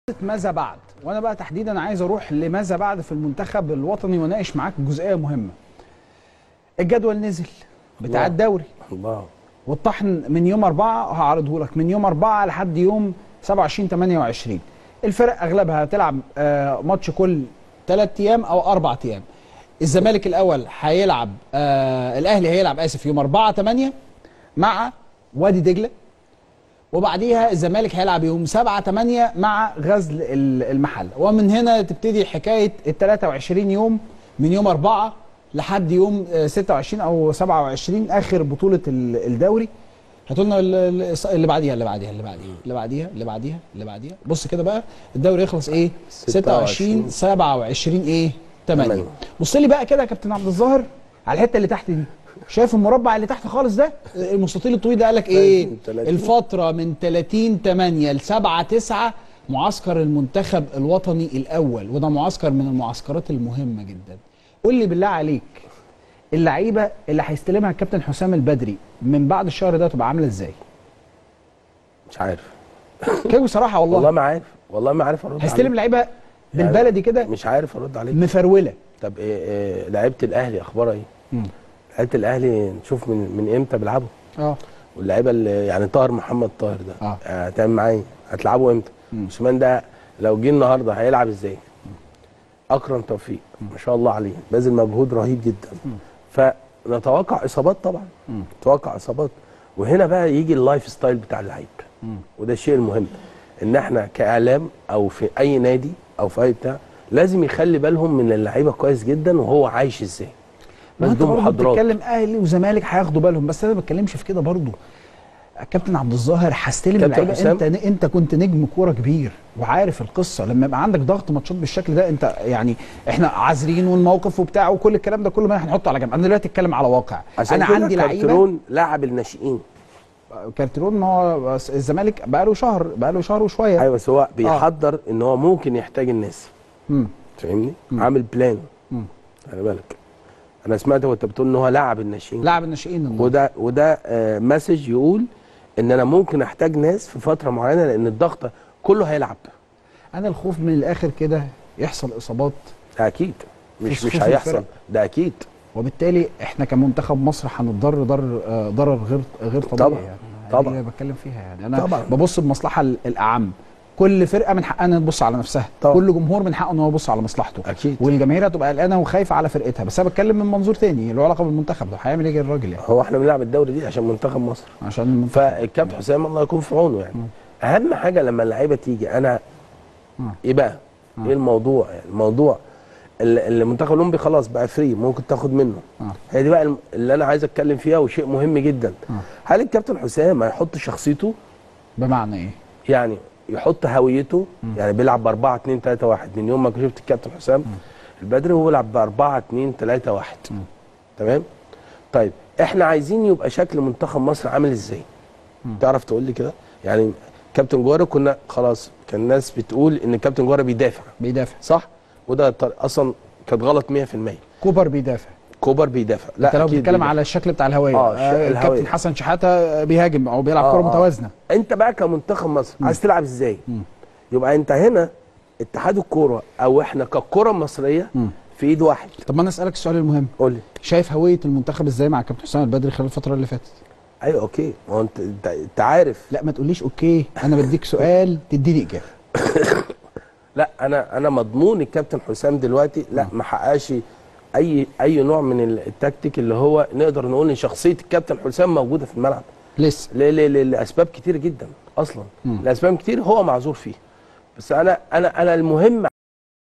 ماذا بعد وانا بقى تحديدا عايز اروح لماذا بعد في المنتخب الوطني واناقش معاك جزئيه مهمه الجدول نزل بتاع الله. الدوري الله والطحن من يوم أربعة هعرضه لك من يوم أربعة لحد يوم 27 28 الفرق أغلبها هتلعب آه، ماتش كل ثلاث أيام أو أربع أيام الزمالك الأول هيلعب آه الأهلي هيلعب آسف يوم 4 8 مع وادي دجلة وبعديها الزمالك هيلعب يوم 7 8 مع غزل ال- المحله ومن هنا تبتدي حكايه ال 23 يوم من يوم 4 لحد يوم آه، 26 او 27 اخر بطوله ال- الدوري هاتوا لنا ال- ال- اللي بعديها اللي بعديها اللي بعديها اللي بعديها اللي بعديها اللي بعديها بص كده بقى الدوري يخلص ايه 26 27 ايه 8 تمانية. بص لي بقى كده يا كابتن عبد الظاهر على الحته اللي تحت دي شايف المربع اللي تحت خالص ده المستطيل الطويل ده قال لك ايه 30. الفتره من 30 8 ل 7 9 معسكر المنتخب الوطني الاول وده معسكر من المعسكرات المهمه جدا قول لي بالله عليك اللعيبه اللي هيستلمها الكابتن حسام البدري من بعد الشهر ده تبقى عامله ازاي مش عارف كده بصراحه والله, والله ما عارف والله ما عارف ارد هيستلم عليك. لعيبه بالبلدي كده مش عارف ارد عليك مفروله طب إيه إيه لعيبه الاهلي اخبارها ايه؟ مم. لعيبه الاهلي نشوف من من امتى بيلعبوا اه واللعيبه اللي يعني طاهر محمد طاهر ده آه. آه، هتعمل معاه ايه؟ هتلعبه امتى؟ مم. عثمان ده لو جه النهارده هيلعب ازاي؟ اكرم توفيق ما شاء الله عليه باذل مجهود رهيب جدا فنتوقع اصابات طبعا مم. نتوقع اصابات وهنا بقى يجي اللايف ستايل بتاع اللعيب مم. وده الشيء المهم ان احنا كاعلام او في اي نادي او في اي بتاع لازم يخلي بالهم من اللعيبه كويس جدا وهو عايش ازاي ما انت بدون برضه محاضرات بتتكلم اهلي وزمالك هياخدوا بالهم بس انا ما بتكلمش في كده برضه كابتن عبد الظاهر هستلم كابتن اللعيبه حسام. انت انت كنت نجم كوره كبير وعارف القصه لما يبقى عندك ضغط ماتشات بالشكل ده انت يعني احنا عازرين والموقف وبتاع وكل الكلام ده كله ما هنحطه على جنب انا دلوقتي اتكلم على واقع عشان انا كده عندي لعيبه كارترون لاعب الناشئين كارتيرون ما هو بس الزمالك بقى له شهر بقى له شهر وشويه ايوه بس هو بيحضر ان هو ممكن يحتاج الناس مم. فاهمني عامل بلان مم. خلي بالك انا سمعت وانت بتقول ان هو لاعب الناشئين لاعب الناشئين النهارده. وده وده آه مسج يقول ان انا ممكن احتاج ناس في فتره معينه لان الضغط كله هيلعب انا الخوف من الاخر كده يحصل اصابات ده اكيد مش في مش صفوف هيحصل الفرق. ده اكيد وبالتالي احنا كمنتخب مصر هنضر ضرر آه، ضرر غير غير طبيعي طبعاً. يعني طبعاً. دي اللي بتكلم فيها يعني انا طبعاً. ببص بمصلحه ال- الاعم كل فرقه من حقها انها تبص على نفسها طبعاً. كل جمهور من حقه ان هو يبص على مصلحته أكيد. والجماهير هتبقى قلقانه وخايفه على فرقتها بس انا بتكلم من منظور تاني له علاقه بالمنتخب ده هيعمل ايه الراجل يعني هو احنا بنلعب الدوري دي عشان منتخب مصر عشان المنتخب فالكابتن حسام الله يكون في عونه يعني اهم حاجه لما اللعيبه تيجي انا مم. ايه بقى ايه الموضوع يعني الموضوع ال- المنتخب الاولمبي خلاص بقى فري ممكن تاخد منه آه. هي دي بقى الم- اللي انا عايز اتكلم فيها وشيء مهم جدا آه. هل الكابتن حسام هيحط شخصيته بمعنى ايه يعني يحط هويته يعني بيلعب ب 4 2 3 1 من يوم ما شفت الكابتن حسام البدري هو بيلعب ب 4 2 3 1 تمام طيب احنا عايزين يبقى شكل منتخب مصر عامل ازاي تعرف تقول لي كده يعني كابتن جوهر كنا خلاص كان الناس بتقول ان كابتن جوهر بيدافع بيدافع صح وده طر- اصلا كانت غلط 100% كوبر بيدافع كوبر بيدافع لا انت لو أكيد بتتكلم بيدافع. على الشكل بتاع الهويه آه، الش- آه، الهوية. الكابتن حسن شحاته بيهاجم او بيلعب آه، كره آه. متوازنه انت بقى كمنتخب مصر عايز تلعب ازاي يبقى انت هنا اتحاد الكوره او احنا ككره مصريه مم. في ايد واحد طب ما انا اسالك السؤال المهم قول لي شايف هويه المنتخب ازاي مع كابتن حسام البدري خلال الفتره اللي فاتت ايوه اوكي ما هو انت انت, انت عارف لا ما تقوليش اوكي انا بديك سؤال تديني اجابه لا انا انا مضمون الكابتن حسام دلوقتي لا ما حققش اي اي نوع من ال- التكتيك اللي هو نقدر نقول ان شخصيه الكابتن حسام موجوده في الملعب لسه ل- ل- ل- لاسباب كتير جدا اصلا لاسباب كتير هو معذور فيها بس انا انا انا المهم